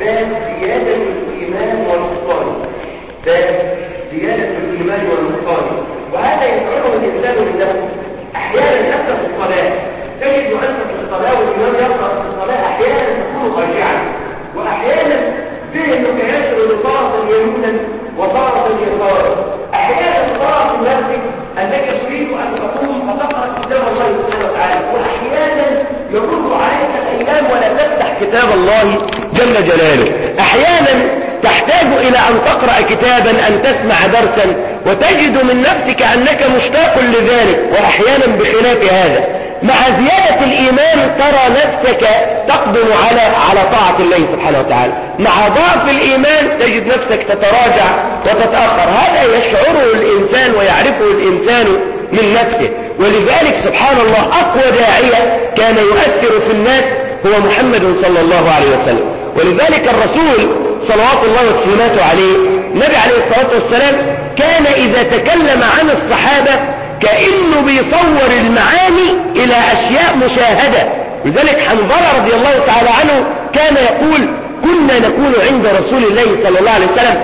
باب زيادة الإيمان والنقصان باب زيادة الإيمان والنقصان وهذا يشعره الإنسان من نفسه أحيانا حتى في الصلاة تجد أنت في الصلاة والإمام يقرأ في الصلاة أحيانا تكون خاشعا وأحيانا ذهنك يشغل طرفا يمينا وطرفا يسارا أحيانا ترى في نفسك أنك تريد أن تقوم فتقرأ كتاب الله سبحانه وتعالى وأحيانا يمر عليك الأيام ولا تفتح كتاب الله جل جلاله أحيانا تحتاج إلى أن تقرأ كتابا أن تسمع درسا وتجد من نفسك أنك مشتاق لذلك وأحيانا بخلاف هذا مع زيادة الإيمان ترى نفسك تقدم على على طاعة الله سبحانه وتعالى مع ضعف الإيمان تجد نفسك تتراجع وتتأخر هذا يشعره الإنسان ويعرفه الإنسان من نفسه ولذلك سبحان الله أقوى داعية كان يؤثر في الناس هو محمد صلى الله عليه وسلم ولذلك الرسول صلوات الله وسلاماته عليه النبي عليه الصلاة والسلام كان إذا تكلم عن الصحابة كأنه بيصور المعاني إلى أشياء مشاهدة لذلك حنظلة رضي الله تعالى عنه كان يقول كنا نكون عند رسول الله صلى الله عليه وسلم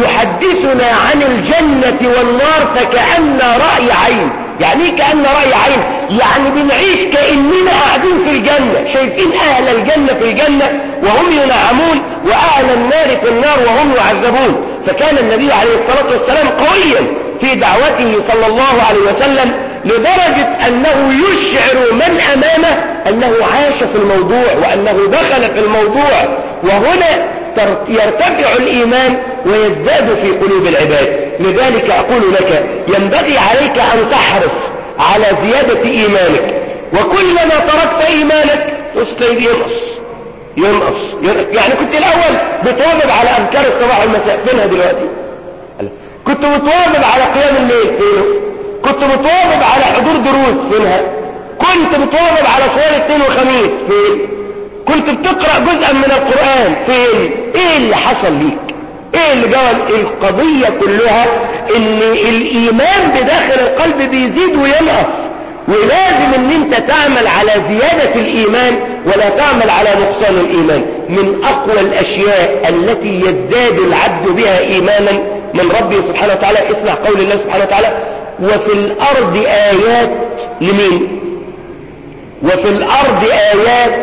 يحدثنا عن الجنة والنار فكأن رأي عين يعني ايه كأن رأي عين يعني بنعيش كأننا قاعدين في الجنة شايفين أهل الجنة في الجنة وهم ينعمون وأهل النار في النار وهم يعذبون فكان النبي عليه الصلاة والسلام قويا في دعوته صلى الله عليه وسلم لدرجة أنه يشعر من أمامه أنه عاش في الموضوع وأنه دخل في الموضوع وهنا يرتفع الإيمان ويزداد في قلوب العباد لذلك أقول لك ينبغي عليك أن تحرص على زيادة إيمانك وكلما تركت إيمانك تسقي ينقص ينقص يعني كنت الأول بتواظب على أذكار الصباح والمساء فينها دلوقتي كنت متواظب على قيام الليل فينه كنت متواظب على حضور دروس فينها كنت متواظب على صلاة الاثنين والخميس فين كنت بتقرأ جزءا من القرآن فين ايه اللي حصل ليك ايه اللي جوه القضية كلها ان الايمان بداخل القلب بيزيد وينقص ولازم ان انت تعمل على زيادة الايمان ولا تعمل على نقصان الايمان من اقوى الاشياء التي يزداد العبد بها ايمانا من ربه سبحانه وتعالى اسمع قول الله سبحانه وتعالى وفي الارض ايات لمين وفي الارض ايات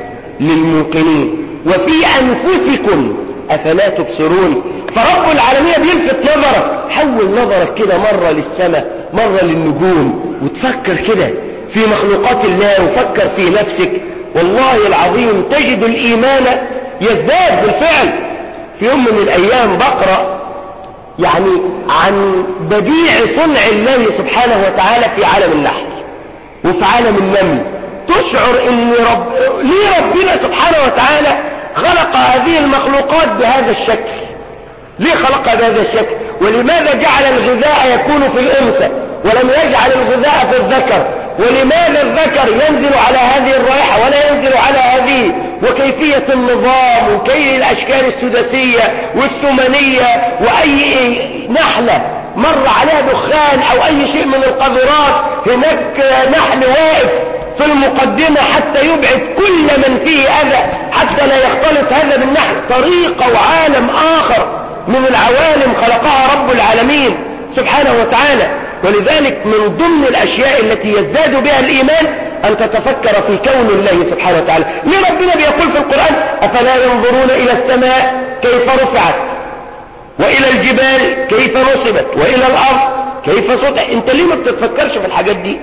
للموقنين وفي انفسكم افلا تبصرون فرب العالمين بيلفت نظرك حول نظرك كده مرة للسماء مرة للنجوم وتفكر كده في مخلوقات الله وفكر في نفسك والله العظيم تجد الإيمان يزداد بالفعل في يوم من الأيام بقرأ يعني عن بديع صنع الله سبحانه وتعالى في عالم النحل وفي عالم النمل تشعر ان رب ليه ربنا سبحانه وتعالى خلق هذه المخلوقات بهذا الشكل ليه خلقها بهذا الشكل ولماذا جعل الغذاء يكون في الأنثى ولم يجعل الغذاء في الذكر ولماذا الذكر ينزل على هذه الرائحة ولا ينزل على هذه وكيفية النظام وكي الأشكال السداسية والثمانية وأي نحلة مر عليها دخان أو أي شيء من القذرات هناك نحل واقف في المقدمة حتى يبعد كل من فيه أذى حتى لا يختلط هذا بالنحل طريقة وعالم آخر من العوالم خلقها رب العالمين سبحانه وتعالى ولذلك من ضمن الأشياء التي يزداد بها الإيمان أن تتفكر في كون الله سبحانه وتعالى ليه ربنا بيقول في القرآن أفلا ينظرون إلى السماء كيف رفعت وإلى الجبال كيف نصبت وإلى الأرض كيف سطح انت ليه ما بتتفكرش في الحاجات دي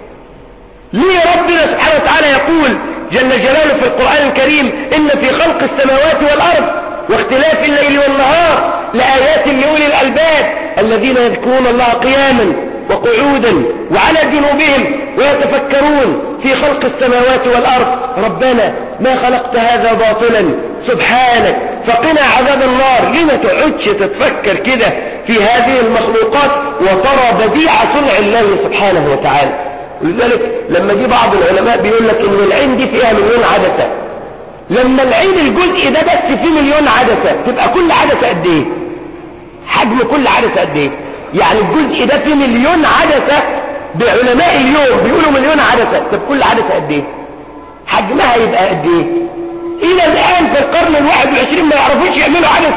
ليه ربنا سبحانه وتعالى يقول جل جلاله في القرآن الكريم إن في خلق السماوات والأرض واختلاف الليل والنهار لآيات لأولي الألباب الذين يذكرون الله قياما وقعودا وعلى جنوبهم ويتفكرون في خلق السماوات والأرض ربنا ما خلقت هذا باطلا سبحانك فقنا عذاب النار لما تقعدش تتفكر كده في هذه المخلوقات وترى بديع صنع الله سبحانه وتعالى ولذلك لما جه بعض العلماء بيقول لك ان العين دي فيها مليون عدسة لما العين الجزء ده بس فيه مليون عدسة تبقى كل عدسة قد ايه حجم كل عدسة قد ايه يعني الجزء ده فيه مليون عدسة بعلماء اليوم بيقولوا مليون عدسة طب كل عدسة قد ايه حجمها يبقى قد ايه الى الان في القرن الواحد والعشرين ما يعرفوش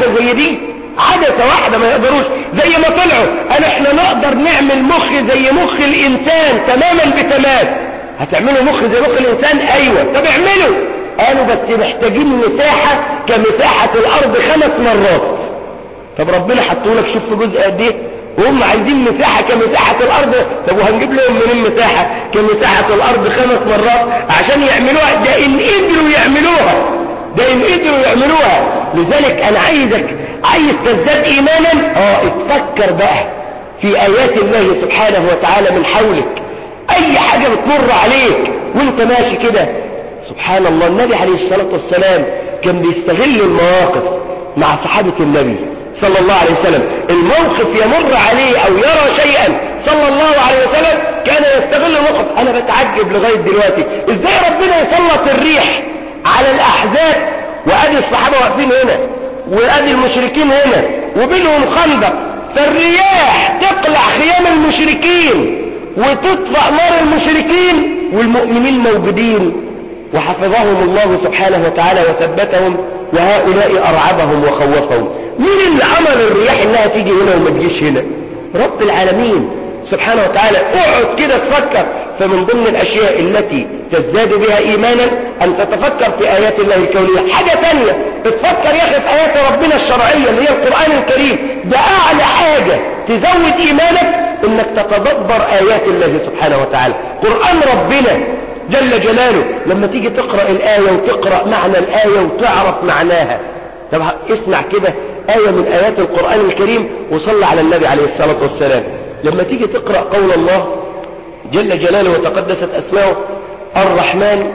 حاجة زي دي عدسة واحدة ما يقدروش زي ما طلعوا قال احنا نقدر نعمل مخ زي مخ الانسان تماما بتمام هتعملوا مخ زي مخ الانسان ايوه طب اعملوا قالوا بس محتاجين مساحة كمساحة الارض خمس مرات طب ربنا حطوا لك شوف في جزء قد ايه وهم عايزين مساحة كمساحة الارض طب وهنجيب لهم منين مساحة كمساحة الارض خمس مرات عشان يعملوها ده ان قدروا يعملوها ده ان قدروا يعملوها لذلك انا عايزك عايز تزداد ايمانا اه اتفكر بقى في ايات الله سبحانه وتعالى من حولك اي حاجة بتمر عليك وانت ماشي كده سبحان الله النبي عليه الصلاة والسلام كان بيستغل المواقف مع صحابة النبي صلى الله عليه وسلم الموقف يمر عليه او يرى شيئا صلى الله عليه وسلم كان يستغل الموقف انا بتعجب لغاية دلوقتي ازاي ربنا يسلط الريح على الاحزاب وادي الصحابة واقفين هنا وادي المشركين هنا وبينهم خندق فالرياح تقلع خيام المشركين وتطفأ نار المشركين والمؤمنين موجودين وحفظهم الله سبحانه وتعالى وثبتهم وهؤلاء أرعبهم وخوفهم مين اللي عمل الرياح انها تيجي هنا وما تجيش هنا رب العالمين سبحانه وتعالى اقعد كده تفكر فمن ضمن الاشياء التي تزداد بها ايمانا ان تتفكر في ايات الله الكونية حاجة تانية تتفكر يا اخي في ايات ربنا الشرعية اللي هي القرآن الكريم ده اعلى حاجة تزود ايمانك انك تتدبر ايات الله سبحانه وتعالى قرآن ربنا جل جلاله لما تيجي تقرأ الآية وتقرأ معنى الآية وتعرف معناها طب اسمع كده آية من آيات القرآن الكريم وصلى على النبي عليه الصلاة والسلام لما تيجي تقرأ قول الله جل جلاله وتقدست أسماؤه الرحمن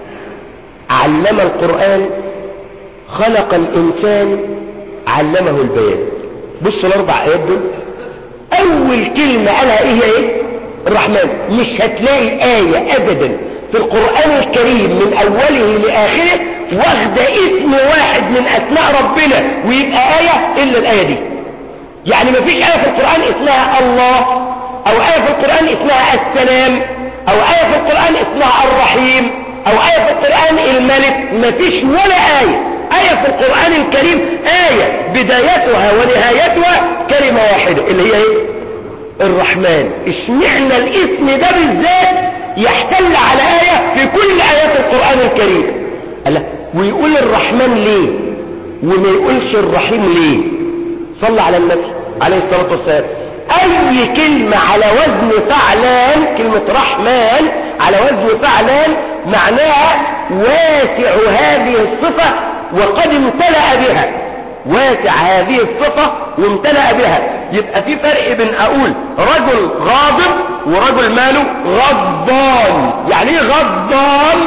علم القرآن خلق الإنسان علمه البيان بص الأربع آيات دول أول كلمة قالها إيه إيه الرحمن مش هتلاقي آية أبدا في القرآن الكريم من أوله لآخره واخدة اسم واحد من أسماء ربنا ويبقى آية إلا الآية دي يعني مفيش آية في القرآن اسمها الله أو آية في القرآن اسمها السلام أو آية في القرآن اسمها الرحيم أو آية في القرآن الملك مفيش ولا آية آية في القرآن الكريم آية بدايتها ونهايتها كلمة واحدة اللي هي ايه الرحمن اشمعنى الاسم ده بالذات يحتل على آية في كل آيات القرآن الكريم ألا ويقول الرحمن ليه وما يقولش الرحيم ليه صلى على النبي عليه الصلاة والسلام أي كلمة على وزن فعلان كلمة رحمن على وزن فعلان معناها واسع هذه الصفة وقد امتلأ بها واسع هذه الصفة وامتلأ بها يبقى في فرق بين اقول رجل غاضب ورجل ماله غضبان يعني ايه غضبان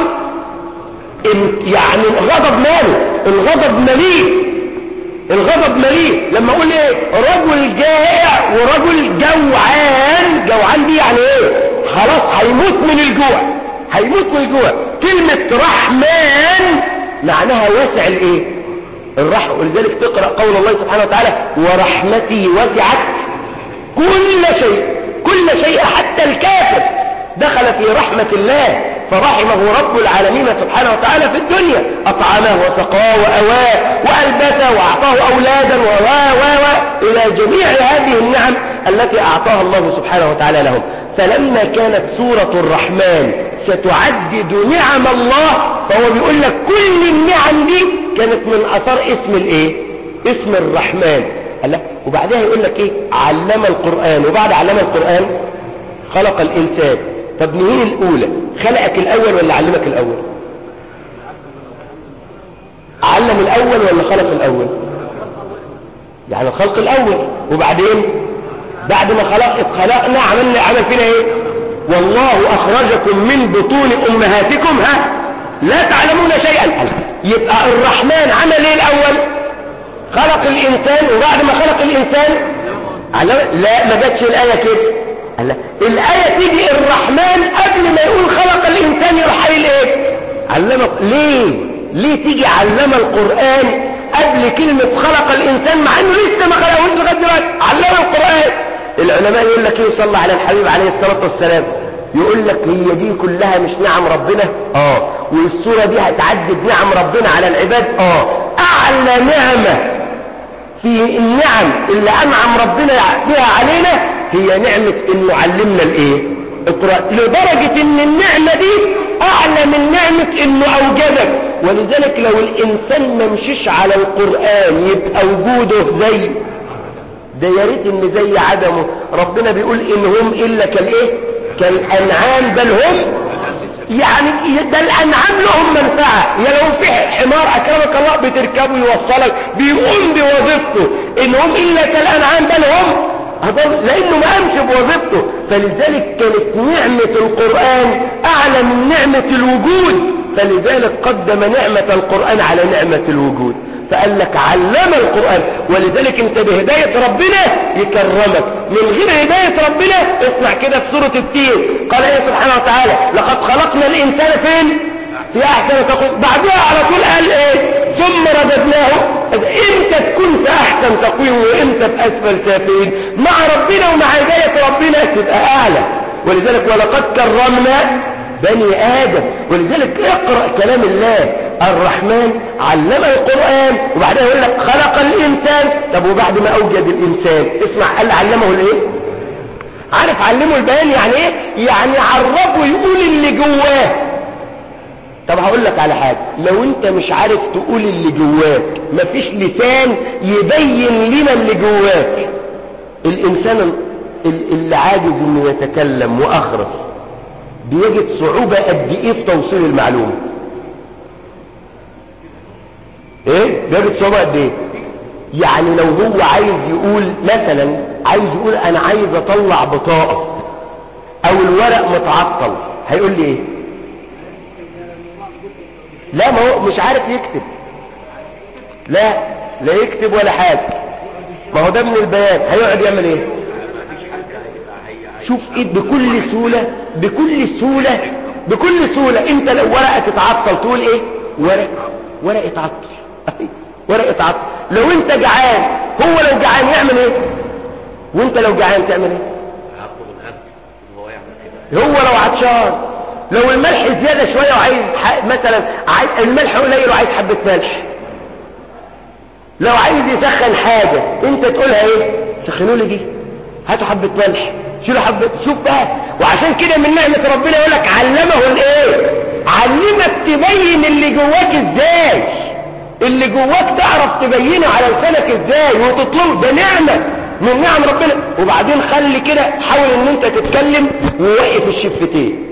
يعني الغضب ماله الغضب مليء الغضب مليء لما اقول ايه رجل جائع ورجل جوعان جوعان دي يعني ايه خلاص هيموت من الجوع هيموت من الجوع كلمة رحمن معناها واسع الايه الرحمة ولذلك تقرأ قول الله سبحانه وتعالى ورحمتي وسعت كل شيء كل شيء حتى الكافر دخل في رحمة الله فرحمه رب العالمين سبحانه وتعالى في الدنيا أطعمه وسقاه وأواه وألبسه وأعطاه أولادا و و و إلى جميع هذه النعم التي أعطاها الله سبحانه وتعالى لهم فلما كانت سورة الرحمن ستعدد نعم الله فهو بيقول لك كل النعم دي كانت من أثار اسم الايه اسم الرحمن الله وبعدها يقول لك ايه علم القرآن وبعد علم القرآن خلق الإنسان طب مين الأولى خلقك الأول ولا علمك الأول علم الأول ولا خلق الأول يعني الخلق الأول وبعدين بعد ما خلق خلقنا عملنا عمل فينا ايه والله أخرجكم من بطون أمهاتكم ها لا تعلمون شيئا يبقى الرحمن عمل ايه الأول خلق الإنسان وبعد ما خلق الإنسان لا ما جاتش الآية كده لا الآية تيجي الرحمن قبل ما يقول خلق الإنسان يروح قايل ايه علمك ليه ليه تيجي علم القرآن قبل كلمة خلق الإنسان مع انه لسه ما خلقهوش لغايه دلوقتي علم القرآن العلماء يقول لك ايه صلى على الحبيب عليه الصلاة والسلام يقول لك هي دي كلها مش نعم ربنا اه والسورة دي هتعدد نعم ربنا على العباد اه اعلى نعمة في النعم اللي انعم ربنا بها علينا هي نعمة انه علمنا الايه القرآن لدرجة ان النعمة دي اعلى من نعمة انه اوجدك ولذلك لو الانسان ما مشيش على القرآن يبقى وجوده زي ده يا ريت ان زي عدمه ربنا بيقول ان هم الا كالايه كالانعام بل هم يعني ده الانعام لهم منفعة يا لو في حمار اكرمك الله بتركبه يوصلك بيقوم بوظيفته ان هم الا كالانعام بل هم أضل لانه ما قامش بوظيفته فلذلك كانت نعمة القرآن اعلى من نعمة الوجود فلذلك قدم نعمة القرآن على نعمة الوجود فقال لك علم القرآن ولذلك انت بهداية ربنا يكرمك من غير هداية ربنا اسمع كده في سورة التين قال ايه سبحانه وتعالى لقد خلقنا الانسان فين في احسن تقويم بعدها على طول قال ايه ثم رددناه امتى تكون في احسن تقويم وامتى في اسفل سافلين مع ربنا ومع هداية ربنا تبقى اعلى ولذلك ولقد كرمنا بني آدم ولذلك اقرأ كلام الله الرحمن علم القرآن وبعدها يقول لك خلق الإنسان طب وبعد ما أوجد الإنسان اسمع قال علمه الإيه عارف علمه البيان يعني إيه يعني عرفه يقول اللي جواه طب هقول لك على حاجة لو انت مش عارف تقول اللي جواك مفيش لسان يبين لنا اللي جواك الإنسان اللي عاجز انه يتكلم وأخرس بيجد صعوبة قد ايه في توصيل المعلومة ايه بيجد صعوبة قد ايه يعني لو هو عايز يقول مثلا عايز يقول انا عايز اطلع بطاقة او الورق متعطل هيقول لي ايه لا ما هو مش عارف يكتب لا لا يكتب ولا حاجة ما هو ده من البيان هيقعد يعمل ايه شوف ايه بكل سهولة بكل سهولة بكل سهولة انت لو ورقة تتعطل تقول ايه ورق ورق اتعطل ورق اتعطل لو انت جعان هو لو جعان يعمل ايه وانت لو جعان تعمل ايه هو لو عطشان لو الملح زيادة شوية وعايز مثلا عايز الملح قليل وعايز حبة ملح لو عايز يسخن حاجة انت تقولها ايه سخنوا لي دي هاتوا حبة ملح شيلوا حبة شوف بقى وعشان كده من نعمة ربنا يقول لك علمه الايه علمك تبين اللي جواك ازاي اللي جواك تعرف تبينه على لسانك ازاي وتطلب ده نعمة من نعم ربنا وبعدين خلي كده حاول ان انت تتكلم ووقف الشفتين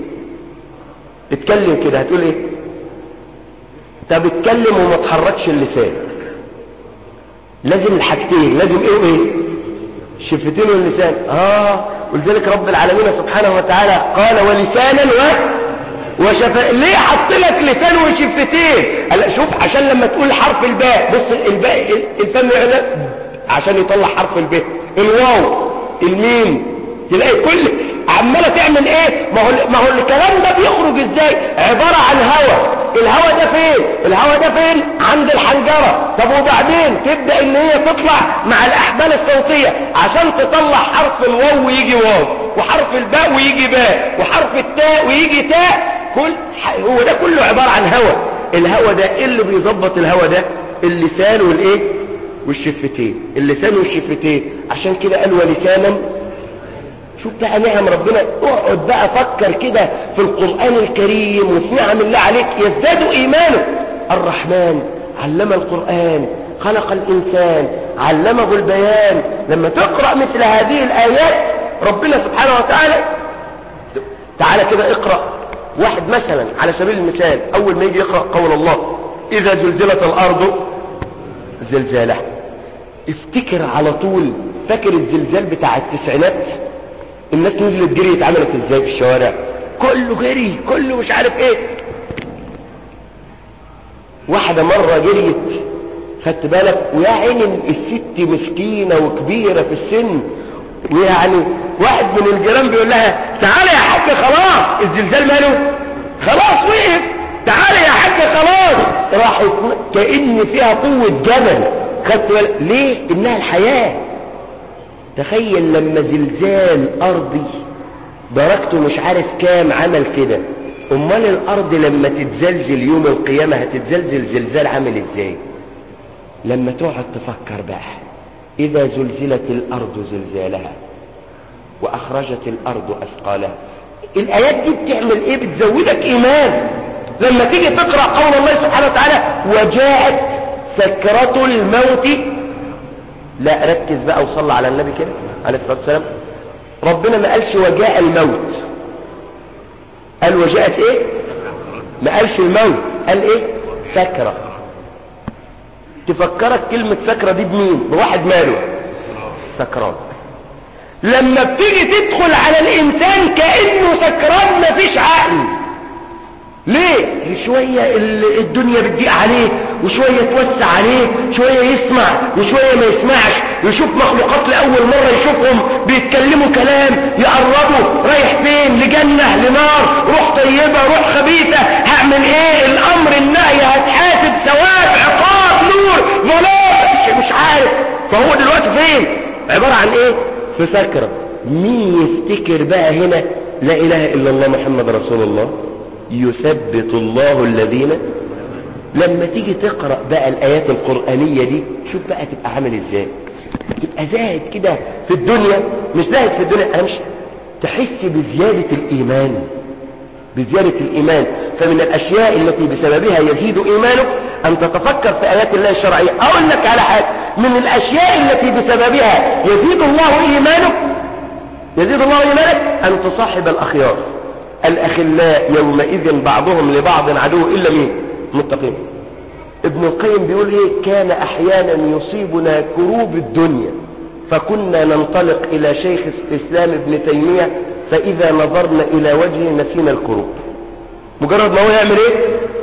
اتكلم كده هتقول ايه طب اتكلم وما تحركش اللسان لازم الحاجتين لازم ايه وايه الشفتين واللسان اه ولذلك رب العالمين سبحانه وتعالى قال ولسانا و وشفا ليه حط لك لسان وشفتين هلا شوف عشان لما تقول حرف الباء بص الباء الفم يعلى عشان يطلع حرف الباء الواو الميم تلاقي كل عماله تعمل ايه ما هو ما هو الكلام ده بيخرج ازاي عباره عن هواء الهواء ده فين الهواء ده فين عند الحنجره طب وبعدين تبدا ان هي تطلع مع الاحبال الصوتيه عشان تطلع حرف الواو ويجي واو وحرف الباء ويجي باء وحرف التاء ويجي تاء كل هو ده كله عباره عن هواء الهواء ده ايه اللي بيظبط الهواء ده اللسان والايه والشفتين اللسان والشفتين عشان كده قال ولسانا شوف بقى نعم ربنا اقعد بقى فكر كده في القرآن الكريم وفي نعم الله عليك يزداد إيمانك الرحمن علم القرآن خلق الإنسان علمه البيان لما تقرأ مثل هذه الآيات ربنا سبحانه وتعالى تعالى كده اقرأ واحد مثلا على سبيل المثال أول ما يجي يقرأ قول الله إذا زلزلت الأرض زلزالها افتكر على طول فاكر الزلزال بتاع التسعينات الناس نزلت جريت عملت ازاي في الشوارع كله جري كله مش عارف ايه واحدة مرة جريت خدت بالك ويا عيني الست مسكينة وكبيرة في السن ويعني واحد من الجيران بيقول لها تعالى يا حاج خلاص الزلزال ماله خلاص وقف تعالى يا حاج خلاص راحت كأن فيها قوة جبل خدت بالك ليه انها الحياة تخيل لما زلزال ارضي درجته مش عارف كام عمل كده امال الارض لما تتزلزل يوم القيامة هتتزلزل زلزال عامل ازاي لما تقعد تفكر بقى إذا زلزلت الأرض زلزالها وأخرجت الأرض أثقالها الآيات دي بتعمل إيه بتزودك إيمان لما تيجي تقرأ قول الله سبحانه وتعالى وجاءت سكرة الموت لا ركز بقى وصلى على النبي كده عليه الصلاة والسلام ربنا ما قالش وجاء الموت قال وجاءت ايه ما قالش الموت قال ايه سكرة تفكرك كلمة سكرة دي بمين بواحد ماله سكران لما بتيجي تدخل على الانسان كأنه سكران مفيش عقل ليه شوية الدنيا بتضيق عليه وشوية توسع عليه شوية يسمع وشوية ما يسمعش يشوف مخلوقات لأول مرة يشوفهم بيتكلموا كلام يقربوا رايح فين لجنة لنار روح طيبة روح خبيثة هعمل ايه الامر النهي هتحاسب ثواب عقاب نور ظلام مش عارف فهو دلوقتي فين عبارة عن ايه في سكرة مين يفتكر بقى هنا لا اله الا الله محمد رسول الله يثبت الله الذين لما تيجي تقرأ بقى الآيات القرآنية دي شوف بقى تبقى عامل ازاي تبقى زاهد كده في الدنيا مش زاهد في الدنيا أنا مش تحس بزيادة الإيمان بزيادة الإيمان فمن الأشياء التي بسببها يزيد إيمانك أن تتفكر في آيات الله الشرعية أقول لك على حاجة من الأشياء التي بسببها يزيد الله إيمانك يزيد الله إيمانك أن تصاحب الأخيار الأخلاء يومئذ بعضهم لبعض عدو إلا مين متقين ابن القيم بيقول ايه كان احيانا يصيبنا كروب الدنيا فكنا ننطلق الى شيخ الاسلام ابن تيمية فاذا نظرنا الى وجهه نسينا الكروب مجرد ما هو يعمل ايه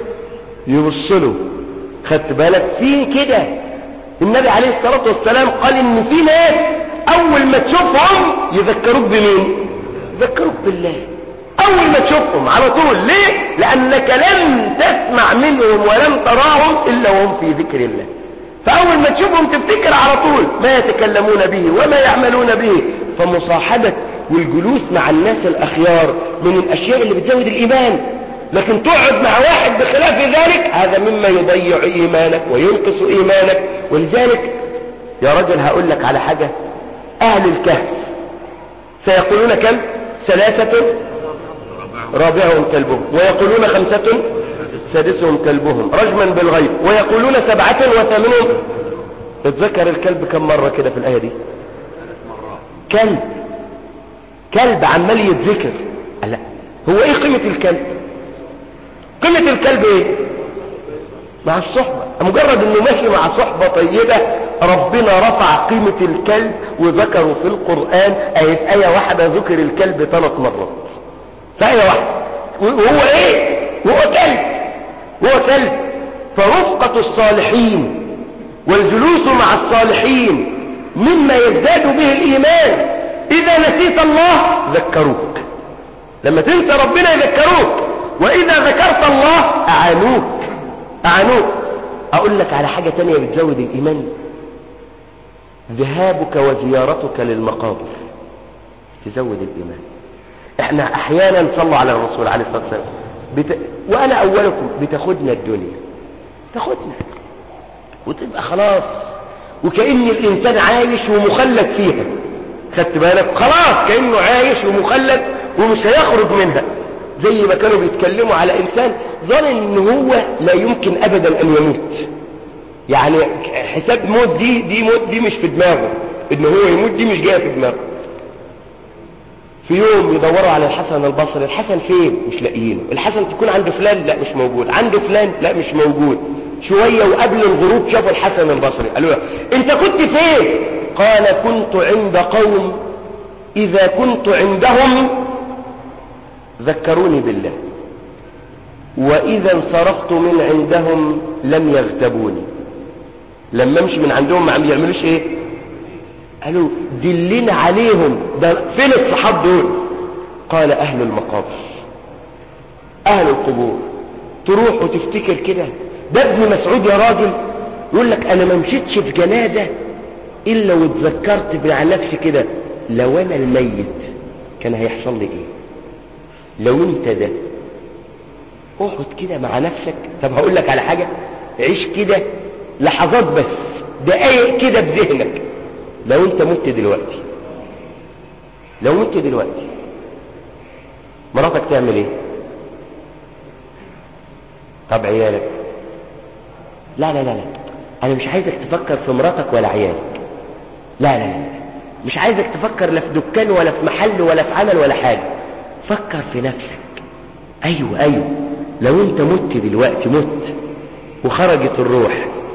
يبصله خدت بالك في كده النبي عليه الصلاة والسلام قال ان في ناس اول ما تشوفهم يذكروك بمين يذكروك بالله اول ما تشوفهم على طول ليه لانك لم تسمع منهم ولم تراهم الا وهم في ذكر الله فاول ما تشوفهم تفتكر على طول ما يتكلمون به وما يعملون به فمصاحبة والجلوس مع الناس الاخيار من الاشياء اللي بتزود الايمان لكن تقعد مع واحد بخلاف ذلك هذا مما يضيع ايمانك وينقص ايمانك ولذلك يا رجل هقول لك على حاجة اهل الكهف سيقولون كم ثلاثة رابعهم كلبهم ويقولون خمسة سادسهم كلبهم رجما بالغيب ويقولون سبعة وثامنهم اتذكر الكلب كم مرة كده في الآية دي كلب كلب عمال يتذكر لا هو ايه قيمة الكلب قيمة الكلب ايه مع الصحبة مجرد انه ماشي مع صحبة طيبة ربنا رفع قيمة الكلب وذكره في القرآن آية آية واحدة ذكر الكلب ثلاث مرات فآية واحدة وهو ايه وهو كلب وهو كلب فرفقة الصالحين والجلوس مع الصالحين مما يزداد به الإيمان إذا نسيت الله ذكروك لما تنسى ربنا يذكروك وإذا ذكرت الله أعانوك أعانوك أقول لك على حاجة تانية بتزود الإيمان ذهابك وزيارتك للمقابر تزود الإيمان احنا احيانا صلوا على الرسول عليه الصلاة والسلام بت... وانا اولكم بتاخدنا الدنيا تاخدنا وتبقى خلاص وكأن الانسان عايش ومخلد فيها خدت بالك خلاص كأنه عايش ومخلد ومش هيخرج منها زي ما كانوا بيتكلموا على انسان ظن ان هو لا يمكن ابدا ان يموت يعني حساب موت دي دي موت دي مش في دماغه ان هو يموت دي مش جايه في دماغه في يوم يدوروا على الحسن البصري الحسن فين مش لاقيينه الحسن تكون عند فلان لا مش موجود عند فلان لا مش موجود شوية وقبل الغروب شافوا الحسن البصري قالوا له انت كنت فين قال كنت عند قوم اذا كنت عندهم ذكروني بالله واذا انصرفت من عندهم لم يغتبوني لما امشي من عندهم ما عم يعملوش ايه قالوا دلنا عليهم ده فين الصحاب دول قال اهل المقابر اهل القبور تروح وتفتكر كده ده ابن مسعود يا راجل يقول لك انا ما مشيتش في جنازة الا واتذكرت مع نفسي كده لو انا الميت كان هيحصل لي ايه لو انت ده اقعد كده مع نفسك طب هقول لك على حاجة عيش كده لحظات بس دقايق كده بذهنك لو انت مت دلوقتي لو مت دلوقتي مراتك تعمل ايه طب عيالك لا لا لا لا انا مش عايزك تفكر في مراتك ولا عيالك لا لا لا مش عايزك تفكر لا في دكان ولا في محل ولا في عمل ولا حاجة فكر في نفسك ايوه ايوه لو انت مت دلوقتي مت وخرجت الروح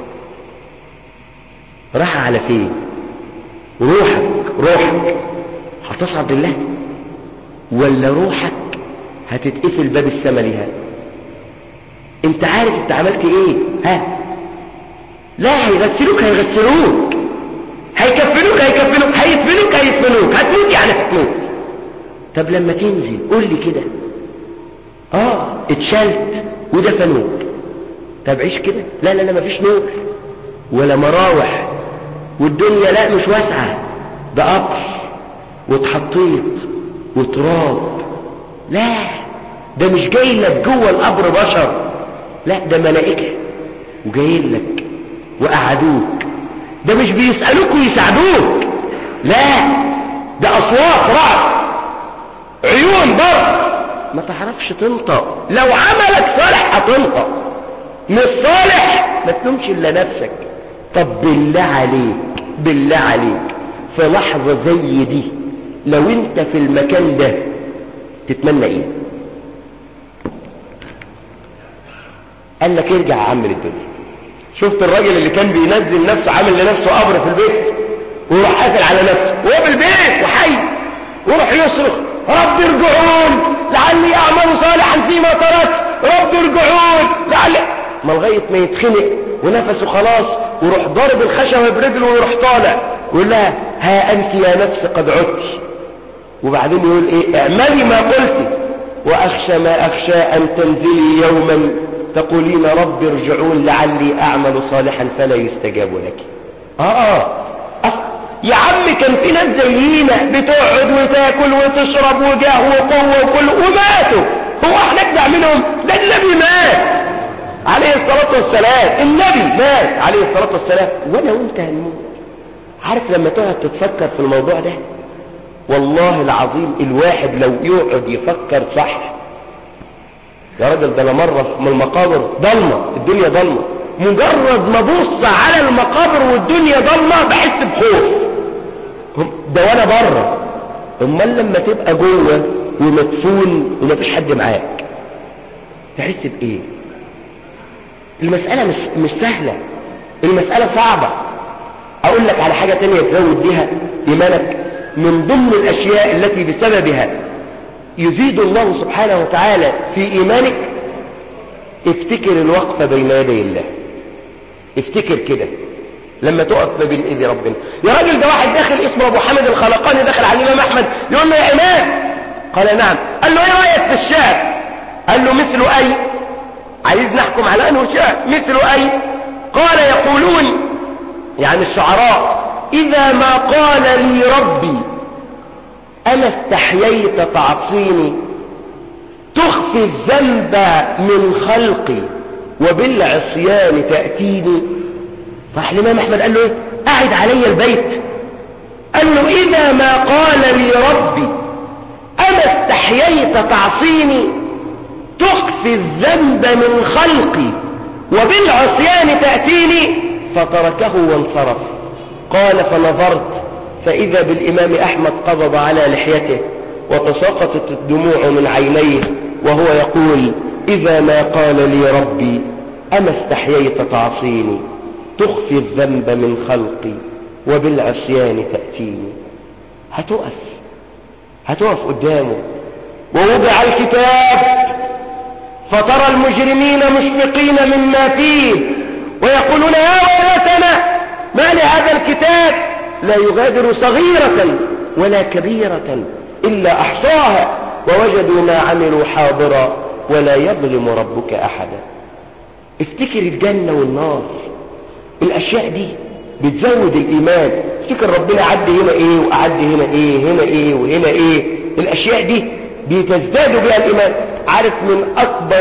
راح على فين روحك روحك هتصعد لله ولا روحك هتتقفل باب السما ليها انت عارف انت عملت ايه ها لا هيغسلوك هيغسلوك هيكفنوك هيكفنوك هيدفنوك هيدفنوك هتموت يعني هتموت طب لما تنزل قول لي كده اه اتشلت ودفنوك طب عيش كده لا لا لا مفيش نور ولا مراوح والدنيا لا مش واسعة ده قبر واتحطيت وتراب لا ده مش جاي لك جوه القبر بشر لا ده ملائكة وجايين لك وقعدوك ده مش بيسألوك ويساعدوك لا ده أصوات رعب عيون برق ما تعرفش تنطق لو عملك صالح هتنطق مش صالح ما تلومش الا نفسك طب بالله عليك بالله عليك في لحظة زي دي لو انت في المكان ده تتمنى ايه قال لك ارجع يا عم للدنيا شفت الراجل اللي كان بينزل نفسه عامل لنفسه قبر في البيت ويروح قافل على نفسه وهو في البيت وحي ويروح يصرخ رب ارجعون لعلي اعمل صالحا فيما تركت رب ارجعون لعلي ما لغايه ما يتخنق ونفسه خلاص ويروح ضارب الخشبه برجله ويروح طالع ويقول لها ها انت يا نفس قد عدت وبعدين يقول ايه اعملي ما قلت واخشى ما اخشى ان تنزلي يوما تقولين رب ارجعون لعلي اعمل صالحا فلا يستجاب لك اه اه يا عم كان في ناس زينا بتقعد وتاكل وتشرب وجاه وقوه وكل وماتوا هو احنا اجدع منهم ده النبي مات عليه الصلاه والسلام النبي مات عليه الصلاه والسلام وانا وانت هنموت عارف لما تقعد تتفكر في الموضوع ده والله العظيم الواحد لو يقعد يفكر صح يا راجل ده انا مره من المقابر ضلمه الدنيا ضلمه مجرد ما ابص على المقابر والدنيا ضلمه بحس بخوف ده وانا بره امال لما تبقى جوه ومدفون ومفيش حد معاك تحس بايه المساله مش مش سهله المساله صعبه اقول لك على حاجه تانية تزود بيها ايمانك من ضمن الاشياء التي بسببها يزيد الله سبحانه وتعالى في ايمانك افتكر الوقفة بين يدي الله افتكر كده لما تقف ما بين ايدي ربنا يا راجل ده واحد داخل اسمه ابو حامد الخلقاني داخل على الامام احمد يقول له يا امام قال نعم قال له ايه رايك في الشعر قال له مثل اي عايز نحكم على انه شعر مثل اي قال يقولون يعني الشعراء اذا ما قال لي ربي انا استحييت تعصيني تخفي الذنب من خلقي وبالعصيان تأتيني راح الإمام أحمد قال له إيه أعد علي البيت قال له إذا ما قال لي ربي أما استحييت تعصيني تخفي الذنب من خلقي وبالعصيان تأتيني فتركه وانصرف قال فنظرت فإذا بالإمام أحمد قبض على لحيته وتساقطت الدموع من عينيه وهو يقول إذا ما قال لي ربي أما استحييت تعصيني تخفي الذنب من خلقي وبالعصيان تأتيني هتقف هتقف قدامه ووضع الكتاب فترى المجرمين مشفقين مما فيه ويقولون يا ويلتنا ما لهذا الكتاب لا يغادر صغيرة ولا كبيرة إلا أحصاها ووجدوا ما عملوا حاضرا ولا يظلم ربك أحدا افتكر الجنة والنار الأشياء دي بتزود الإيمان افتكر ربنا عد هنا إيه وأعد هنا إيه هنا إيه وهنا إيه الأشياء دي بتزداد بها الإيمان عارف من أكبر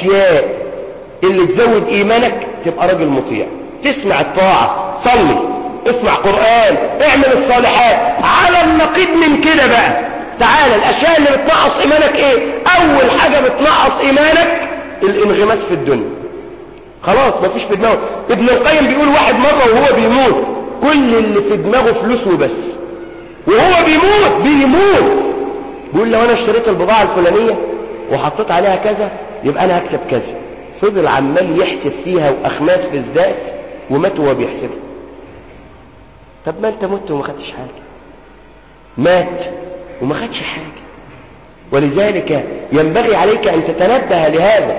الأشياء اللي تزود إيمانك تبقى راجل مطيع تسمع الطاعة صلي اسمع قرآن اعمل الصالحات على النقيض من كده بقى تعالى الاشياء اللي بتنقص ايمانك ايه اول حاجة بتنقص ايمانك الانغماس في الدنيا خلاص مفيش في دماغه ابن القيم بيقول واحد مرة وهو بيموت كل اللي في دماغه فلوس وبس وهو بيموت بيموت بيقول لو انا اشتريت البضاعة الفلانية وحطيت عليها كذا يبقى انا هكسب كذا فضل عمال يحسب فيها واخماس في الذات ومات وهو بيحسبها طب ما انت مت وما خدتش حاجة مات وما خدش حاجة ولذلك ينبغي عليك ان تتنبه لهذا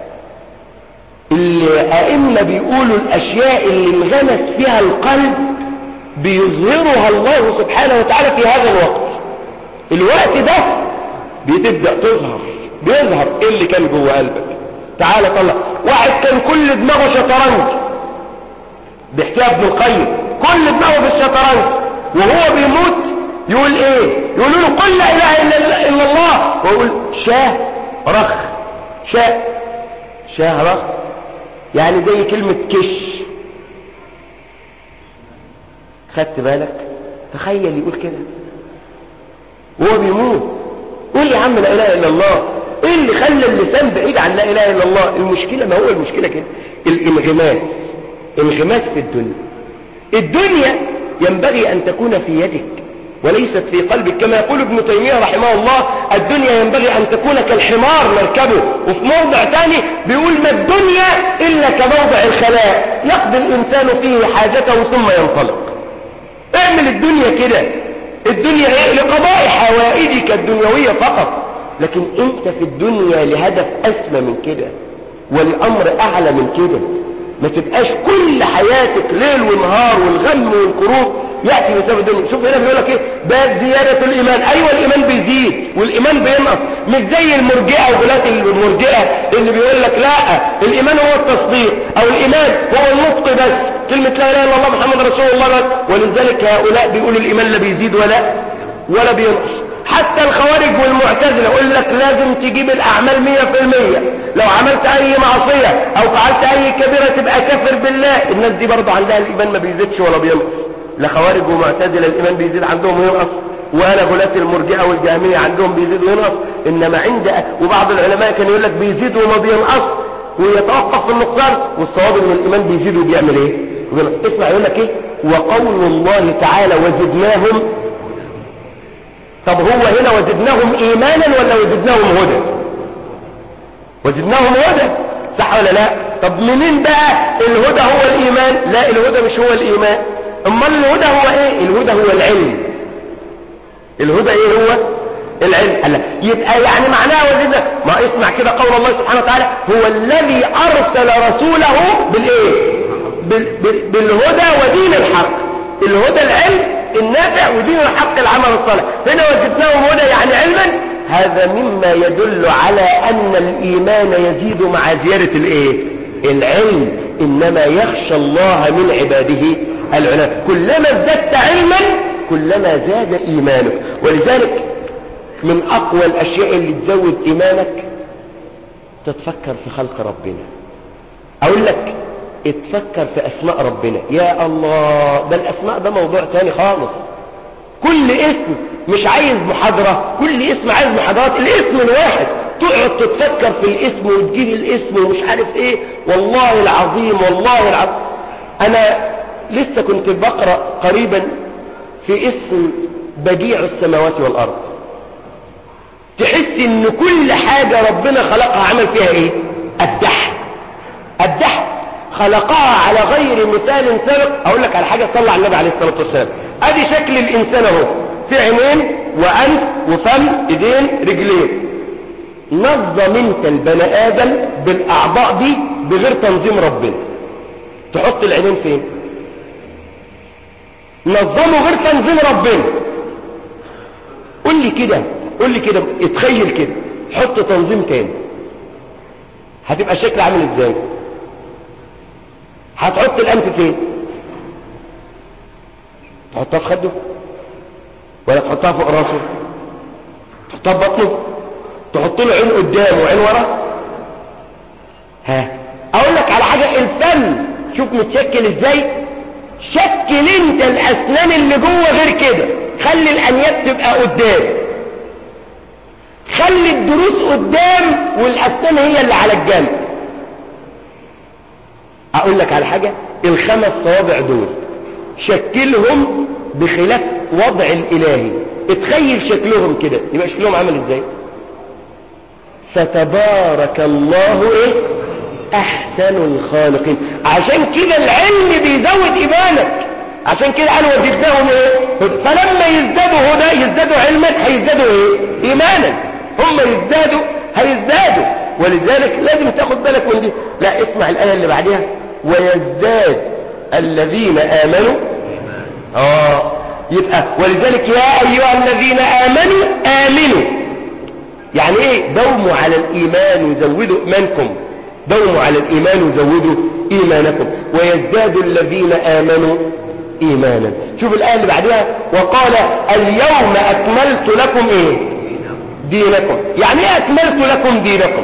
الائمة بيقولوا الاشياء اللي انغمس فيها القلب بيظهرها الله سبحانه وتعالى في هذا الوقت الوقت ده بتبدأ تظهر بيظهر ايه اللي كان جوه قلبك تعالى طلع واحد كان كل دماغه شطرنج بيحكيها ابن القيم كل دماغه في الشطرنج وهو بيموت يقول ايه يقولوا له قل لا اله الا الا الله ويقول شاه رخ شاه شاه رخ يعني زي كلمة كش خدت بالك تخيل يقول كده وهو بيموت قول يا عم لا اله الا الله ايه اللي خلى اللسان بعيد عن لا اله الا الله المشكلة ما هو المشكلة كده الانغماس انغماس في الدنيا الدنيا ينبغي ان تكون في يدك وليست في قلبك كما يقول ابن تيمية رحمه الله الدنيا ينبغي ان تكون كالحمار نركبه وفي موضع تاني بيقول ما الدنيا الا كموضع الخلاء يقضي الانسان فيه حاجته ثم ينطلق اعمل الدنيا كده الدنيا ايه لقضاء حوائجك الدنيوية فقط لكن انت في الدنيا لهدف اسمى من كده والامر اعلى من كده ما تبقاش كل حياتك ليل ونهار والغم والكروب يأتي بسبب الدنيا شوف هنا بيقول لك ايه باب زيادة الايمان ايوه الايمان بيزيد والايمان بينقص مش زي المرجئة وغلاة المرجئة اللي بيقول لك لا الايمان هو التصديق او الايمان هو النطق بس كلمة لا اله الا الله محمد رسول الله بس ولذلك هؤلاء بيقولوا الايمان لا بيزيد ولا ولا بينقص حتى الخوارج والمعتزله يقول لك لازم تجيب الاعمال مية في المية لو عملت اي معصية او فعلت اي كبيرة تبقى كافر بالله الناس دي برضه عندها الايمان ما بيزيدش ولا بينقص لا خوارج ومعتزله الايمان بيزيد عندهم وينقص ولا غلاة المرجئه والجهميه عندهم بيزيد وينقص انما عند وبعض العلماء كان يقول لك بيزيد وما بينقص ويتوقف في النقصان والصواب ان الايمان بيزيد وبيعمل ايه وبينقص. اسمع يقول لك ايه وقول الله تعالى وزدناهم طب هو هنا وزدناهم ايمانا ولا وزدناهم هدى وزدناهم هدى صح ولا لا طب منين بقى الهدى هو الايمان لا الهدى مش هو الايمان امال الهدى هو ايه الهدى هو العلم الهدى ايه هو العلم قال يبقى يعني معناها وزدنا ما اسمع كده قول الله سبحانه وتعالى هو الذي ارسل رسوله بالايه بال بال بالهدى ودين الحق الهدى العلم النافع ودين الحق العمل الصالح هنا وجدناهم هدى يعني علما هذا مما يدل على ان الايمان يزيد مع زيادة الايه العلم انما يخشى الله من عباده العلماء كلما ازددت علما كلما زاد ايمانك ولذلك من اقوى الاشياء اللي تزود ايمانك تتفكر في خلق ربنا اقول لك اتفكر في اسماء ربنا يا الله ده الاسماء ده موضوع تاني خالص كل اسم مش عايز محاضرة كل اسم عايز محاضرات الاسم الواحد تقعد تتفكر في الاسم وتجيب الاسم ومش عارف ايه والله العظيم والله العظيم انا لسه كنت بقرأ قريبا في اسم بديع السماوات والارض تحس ان كل حاجة ربنا خلقها عمل فيها ايه الدحر الدحر خلقها على غير مثال سابق اقول لك على حاجة صلى على النبي عليه الصلاة والسلام ادي شكل الانسان اهو في عينين وانف وفم ايدين رجلين نظم انت البني ادم بالاعضاء دي بغير تنظيم ربنا تحط العينين فين نظمه غير تنظيم ربنا قول لي كده قول لي كده اتخيل كده حط تنظيم تاني هتبقى شكل عامل ازاي هتحط الانف فين تحطها في خده ولا تحطها فوق راسه تحطها في بطنه تحط له عين قدام وعين ورا ها اقول لك على حاجة الفم شوف متشكل ازاي شكل انت الاسنان اللي جوه غير كده خلي الانياب تبقى قدام خلي الدروس قدام والاسنان هي اللي على الجنب اقول لك على حاجة الخمس صوابع دول شكلهم بخلاف وضع الالهي اتخيل شكلهم كده يبقى شكلهم عامل ازاي فتبارك الله ايه احسن الخالقين عشان كده العلم بيزود ايمانك عشان كده قالوا وزدناهم ايه فلما يزدادوا هدى يزدادوا علما هيزدادوا ايه ايمانا هم يزدادوا هيزدادوا ولذلك لازم تاخد بالك من دي لا اسمع الايه اللي بعدها ويزداد الذين امنوا اه يبقى ولذلك يا ايها الذين امنوا امنوا يعني ايه دوموا على الايمان وزودوا ايمانكم دوموا على الايمان وزودوا ايمانكم ويزداد الذين امنوا ايمانا شوف الايه اللي بعدها وقال اليوم اكملت لكم ايه دينكم يعني ايه اكملت لكم دينكم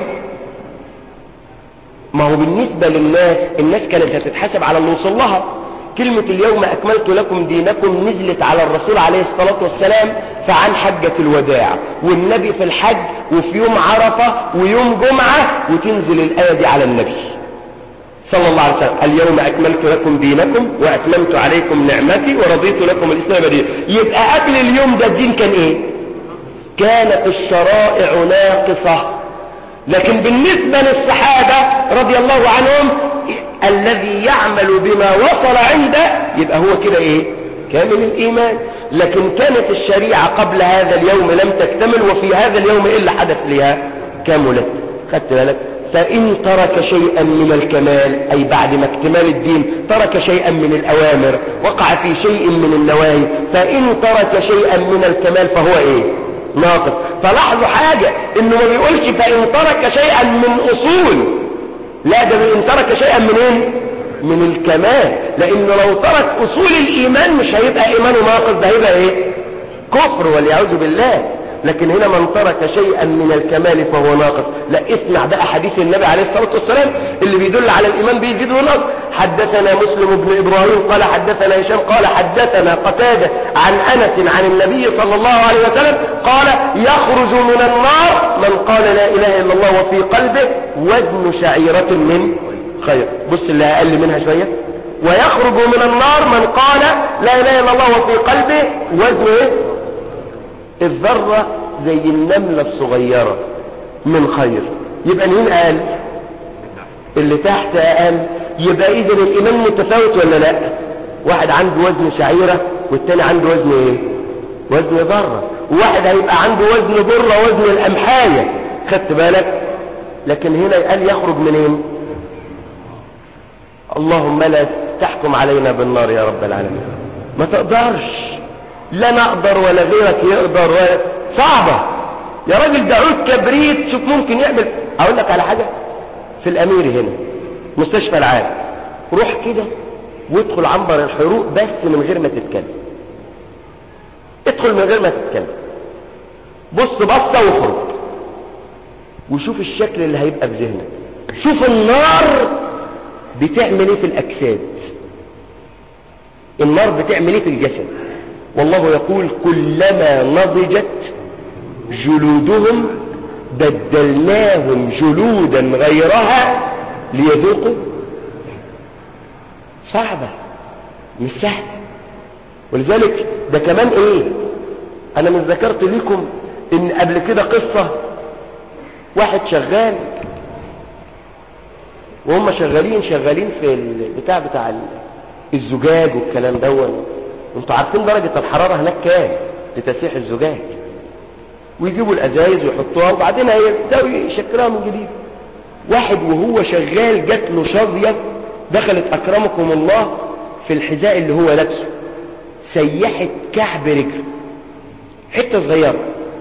ما هو بالنسبة للناس الناس كانت هتتحاسب على اللي وصل لها كلمة اليوم أكملت لكم دينكم نزلت على الرسول عليه الصلاة والسلام فعن حجة الوداع والنبي في الحج وفي يوم عرفة ويوم جمعة وتنزل الآية دي على النبي صلى الله عليه وسلم اليوم أكملت لكم دينكم وأتممت عليكم نعمتي ورضيت لكم الإسلام دين يبقى قبل اليوم ده الدين كان إيه كانت الشرائع ناقصة لكن بالنسبة للصحابة رضي الله عنهم الذي يعمل بما وصل عنده يبقى هو كده ايه كامل الايمان لكن كانت الشريعة قبل هذا اليوم لم تكتمل وفي هذا اليوم الا حدث لها كملت خدت بالك فإن ترك شيئا من الكمال أي بعد ما اكتمال الدين ترك شيئا من الأوامر وقع في شيء من النواهي فإن ترك شيئا من الكمال فهو إيه ناقص فلاحظوا حاجة إنه ما بيقولش فإن ترك شيئا من أصول لا ده إن ترك شيئا من إيه من الكمال لأنه لو ترك أصول الإيمان مش هيبقى إيمانه ناقص ده هيبقى إيه كفر والعياذ بالله لكن هنا من ترك شيئا من الكمال فهو ناقص لا اسمع بقى حديث النبي عليه الصلاة والسلام اللي بيدل على الإيمان بيزيد ونقص حدثنا مسلم بن إبراهيم قال حدثنا هشام قال حدثنا قتادة عن أنس عن النبي صلى الله عليه وسلم قال يخرج من النار من قال لا إله إلا الله وفي قلبه وزن شعيرة من خير بص اللي أقل منها شوية ويخرج من النار من قال لا إله إلا الله وفي قلبه وزن إيه الذرة زي النملة الصغيرة من خير يبقى مين قال اللي تحت قال يبقى اذا الايمان متفاوت ولا لا واحد عنده وزن شعيرة والتاني عنده وزن ايه وزن ذرة وواحد هيبقى عنده وزن ذرة وزن الامحاية خدت بالك لكن هنا قال يخرج منين اللهم لا تحكم علينا بالنار يا رب العالمين ما تقدرش لا نقدر ولا غيرك يقدر ولا صعبة يا راجل ده عود كبريت شوف ممكن يعمل اقول لك على حاجة في الامير هنا مستشفى العام روح كده وادخل عنبر الحروق بس من غير ما تتكلم ادخل من غير ما تتكلم بص بصة واخرج وشوف الشكل اللي هيبقى في ذهنك شوف النار بتعمل ايه في الاجساد النار بتعمل ايه في الجسد والله يقول كلما نضجت جلودهم بدلناهم جلودا غيرها ليذوقوا صعبة مش سهلة ولذلك ده كمان ايه انا من ذكرت لكم ان قبل كده قصة واحد شغال وهم شغالين شغالين في البتاع بتاع الزجاج والكلام دون انتوا عارفين درجة الحرارة هناك كام لتسيح الزجاج ويجيبوا الازايز ويحطوها وبعدين هيبداوا يشكلوها من جديد واحد وهو شغال جات له شظيه دخلت اكرمكم الله في الحذاء اللي هو لابسه سيحت كعب رجله حته صغيره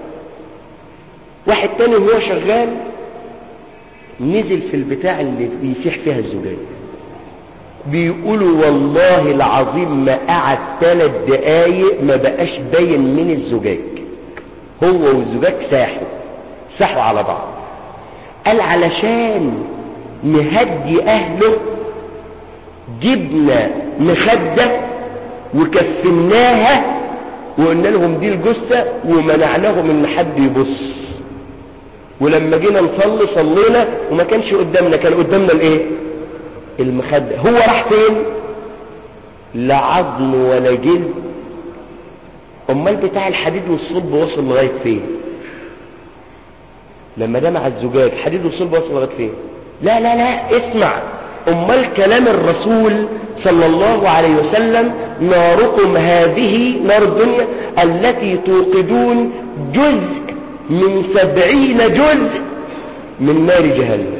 واحد تاني وهو شغال نزل في البتاع اللي بيسيح فيها الزجاج بيقولوا والله العظيم ما قعد ثلاث دقايق ما بقاش باين من الزجاج هو والزجاج ساحوا ساحوا على بعض قال علشان نهدي اهله جبنا مخدة وكفناها وقلنا لهم دي الجثة ومنعناهم ان حد يبص ولما جينا نصلي صلينا وما كانش قدامنا كان قدامنا الايه المخدة هو راح فين لا عظم ولا جلد امال بتاع الحديد والصلب وصل لغاية فين لما ده مع الزجاج حديد والصلب وصل لغاية فين لا لا لا اسمع امال كلام الرسول صلى الله عليه وسلم ناركم هذه نار الدنيا التي توقدون جزء من سبعين جزء من نار جهنم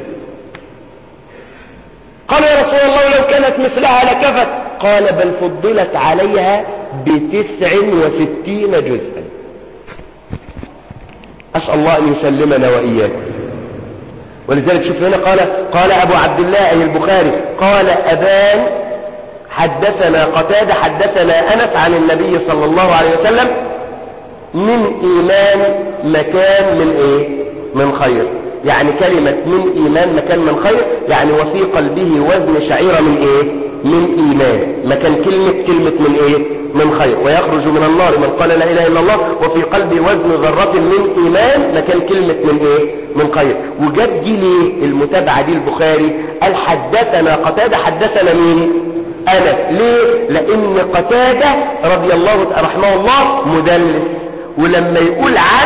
قال يا رسول الله لو كانت مثلها لكفت قال بل فضلت عليها بتسع وستين جزءا أسأل الله أن يسلمنا وإياكم ولذلك شوف هنا قال قال أبو عبد الله أي البخاري قال أبان حدثنا قتادة حدثنا أنس عن النبي صلى الله عليه وسلم من إيمان مكان من إيه من خير يعني كلمة من إيمان مكان من خير يعني وفي قلبه وزن شعيرة من إيه من إيمان مكان كلمة كلمة من إيه من خير ويخرج من النار من قال لا إله إلا الله وفي قلبه وزن ذرة من إيمان مكان كلمة من إيه من خير وجاب دي ليه المتابعة دي البخاري قال حدثنا قتادة حدثنا مين أنا ليه لأن قتادة رضي الله رحمه الله مدلس ولما يقول عن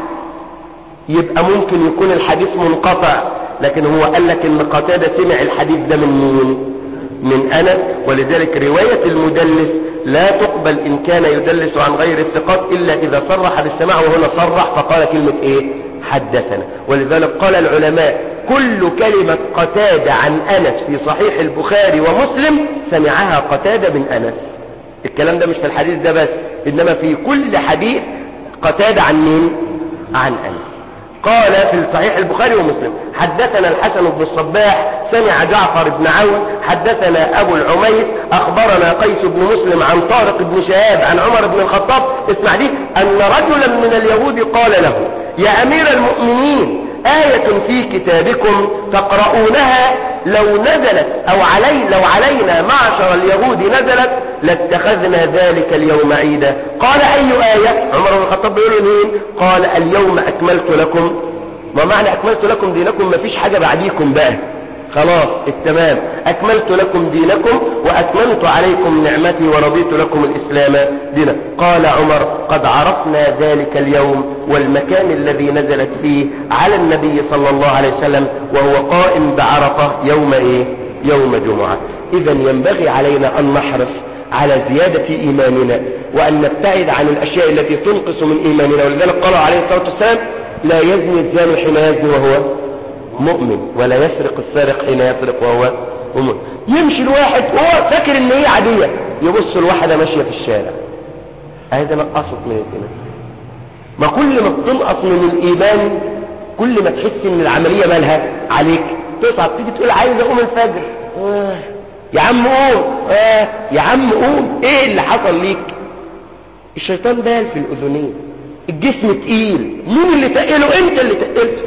يبقى ممكن يكون الحديث منقطع لكن هو قال لك ان قتادة سمع الحديث ده من مين من أنس ولذلك رواية المدلس لا تقبل إن كان يدلس عن غير الثقات إلا إذا صرح بالسماع وهنا صرح فقال كلمة إيه حدثنا ولذلك قال العلماء كل كلمة قتادة عن أنس في صحيح البخاري ومسلم سمعها قتادة من أنس الكلام ده مش في الحديث ده بس إنما في كل حديث قتادة عن مين عن أنس قال في صحيح البخاري ومسلم حدثنا الحسن بن الصباح سمع جعفر بن عون حدثنا أبو العميس أخبرنا قيس بن مسلم عن طارق بن شهاب عن عمر بن الخطاب اسمع دي أن رجلا من اليهود قال له يا أمير المؤمنين آية في كتابكم تقرؤونها لو نزلت أو علي لو علينا معشر اليهود نزلت لاتخذنا ذلك اليوم عيدا قال أي آية عمر بن الخطاب بيقول مين قال اليوم أكملت لكم ما معنى أكملت لكم دينكم ما فيش حاجة بعديكم بقى خلاص التمام أكملت لكم دينكم وأتممت عليكم نعمتي ورضيت لكم الإسلام دينا قال عمر قد عرفنا ذلك اليوم والمكان الذي نزلت فيه على النبي صلى الله عليه وسلم وهو قائم بعرفة يوم إيه يوم جمعة إذا ينبغي علينا أن نحرص على زيادة إيماننا وأن نبتعد عن الأشياء التي تنقص من إيماننا ولذلك قال عليه الصلاة والسلام لا يزني الزاني حين يزني وهو مؤمن ولا يسرق السارق حين يسرق وهو مؤمن يمشي الواحد وهو فاكر ان هي عادية يبص الواحدة ماشية في الشارع هذا نقصت من الإيمان ما كل ما بتنقص من الإيمان كل ما تحس ان العملية مالها عليك تصعب تيجي تقول عايز اقوم الفجر آه. يا عم قوم آه. يا عم قوم ايه اللي حصل ليك الشيطان بال في الاذنين الجسم تقيل مين اللي تقله انت اللي تقلته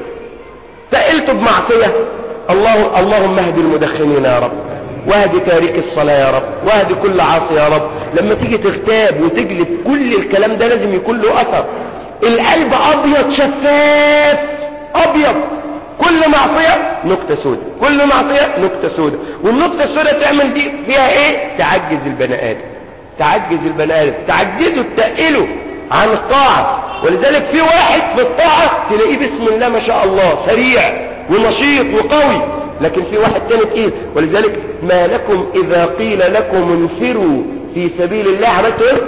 تقلت بمعصية الله اللهم اهد المدخنين يا رب واهد تارك الصلاة يا رب واهد كل عاصي يا رب لما تيجي تغتاب وتجلب كل الكلام ده لازم يكون له اثر القلب ابيض شفاف ابيض كل معصية نكتة سودة كل معصية نكتة سودة والنكتة السودة تعمل دي فيها ايه تعجز البني ادم تعجز البني ادم تعجزه تقله عن الطاعة ولذلك في واحد في الطاعة تلاقيه بسم الله ما شاء الله سريع ونشيط وقوي لكن في واحد تاني تقيل ولذلك ما لكم إذا قيل لكم انفروا في سبيل الله عملتوا ايه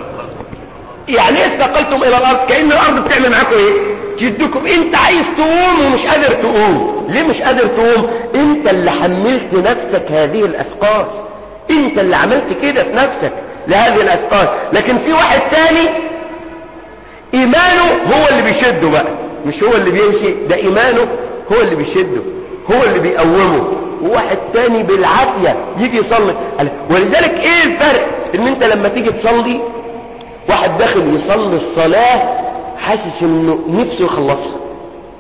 يعني ايه استقلتم الى الارض كأن الارض بتعمل معاكم ايه تشدكم انت عايز تقوم ومش قادر تقوم ليه مش قادر تقوم انت اللي حملت نفسك هذه الاثقال انت اللي عملت كده في نفسك لهذه الاثقال لكن في واحد تاني ايمانه هو اللي بيشده بقى مش هو اللي بيمشي ده ايمانه هو اللي بيشده هو اللي بيقومه وواحد تاني بالعافية يجي يصلي ولذلك ايه الفرق ان انت لما تيجي تصلي واحد داخل يصلي الصلاة حاسس انه نفسه يخلصها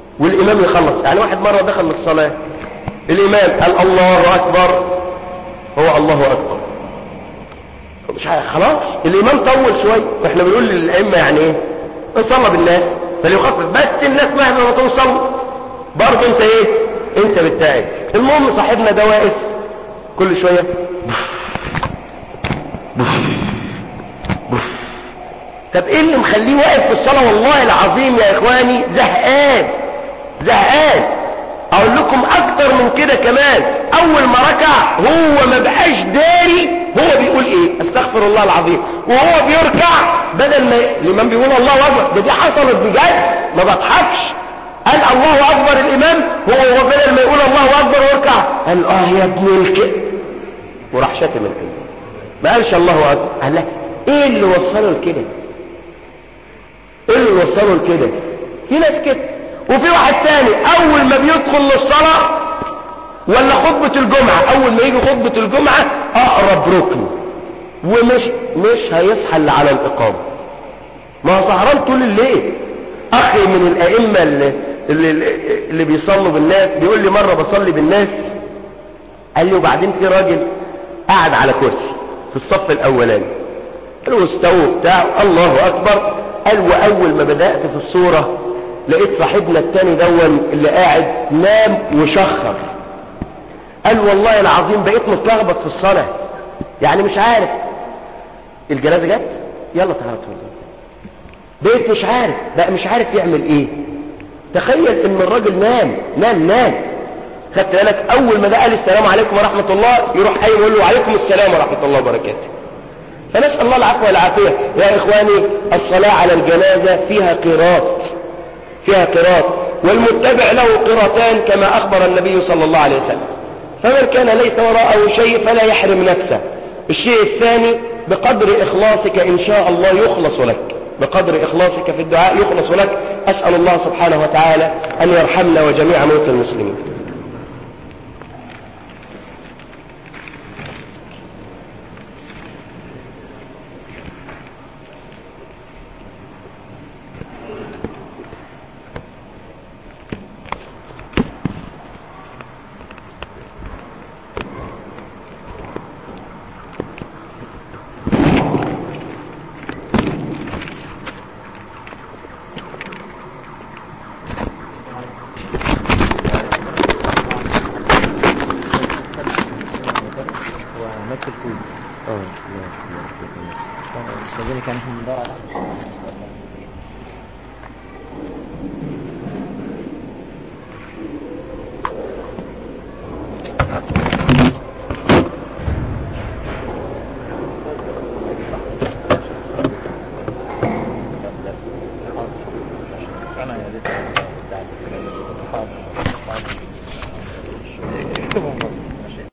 والامام يخلص يعني واحد مرة دخل الصلاة الامام قال الله اكبر هو الله اكبر مش عارف خلاص الامام طول شويه واحنا بنقول للائمه يعني ايه صلى بالناس فليخفف بس الناس مهما ما توصل برضه انت ايه انت بتاعك المهم صاحبنا ده واقف كل شويه طب ايه اللي مخليه واقف في الصلاه والله العظيم يا اخواني زهقان زهقان اقول لكم اكتر من كده كمان اول ما ركع هو ما بقاش داري هو بيقول ايه استغفر الله العظيم وهو بيركع بدل ما الامام بيقول الله اكبر ده دي حصلت بجد ما بضحكش قال الله اكبر الامام هو هو بدل ما يقول الله اكبر ويركع قال اه يا ابن الك وراح شتم الامام ما قالش الله اكبر قال لا ايه اللي وصله لكده ايه اللي وصله لكده في ناس كده وفي واحد تاني اول ما بيدخل للصلاة ولا خطبة الجمعة اول ما يجي خطبة الجمعة اقرب ركن ومش مش هيصحى اللي على الاقامة ما هو سهران طول الليل اخي من الائمة اللي, اللي, اللي بيصلوا بالناس بيقول لي مرة بصلي بالناس قال لي وبعدين في راجل قاعد على كرسي في الصف الاولاني قال له استووا بتاع الله اكبر قال واول ما بدأت في الصورة لقيت صاحبنا التاني دون اللي قاعد نام وشخر قال والله العظيم بقيت متلخبط في الصلاة يعني مش عارف الجنازة جت يلا تعالى تفضل بقيت مش عارف بقى مش عارف يعمل ايه تخيل ان الراجل نام نام نام خدت بالك اول ما ده قال السلام عليكم ورحمة الله يروح قايم يقول له وعليكم السلام ورحمة الله وبركاته فنسأل الله العفو والعافية يا إخواني الصلاة على الجنازة فيها قراط فيها قراط والمتبع له قراطان كما أخبر النبي صلى الله عليه وسلم فمن كان ليس وراءه شيء فلا يحرم نفسه الشيء الثاني بقدر إخلاصك إن شاء الله يخلص لك بقدر إخلاصك في الدعاء يخلص لك أسأل الله سبحانه وتعالى أن يرحمنا وجميع موتى المسلمين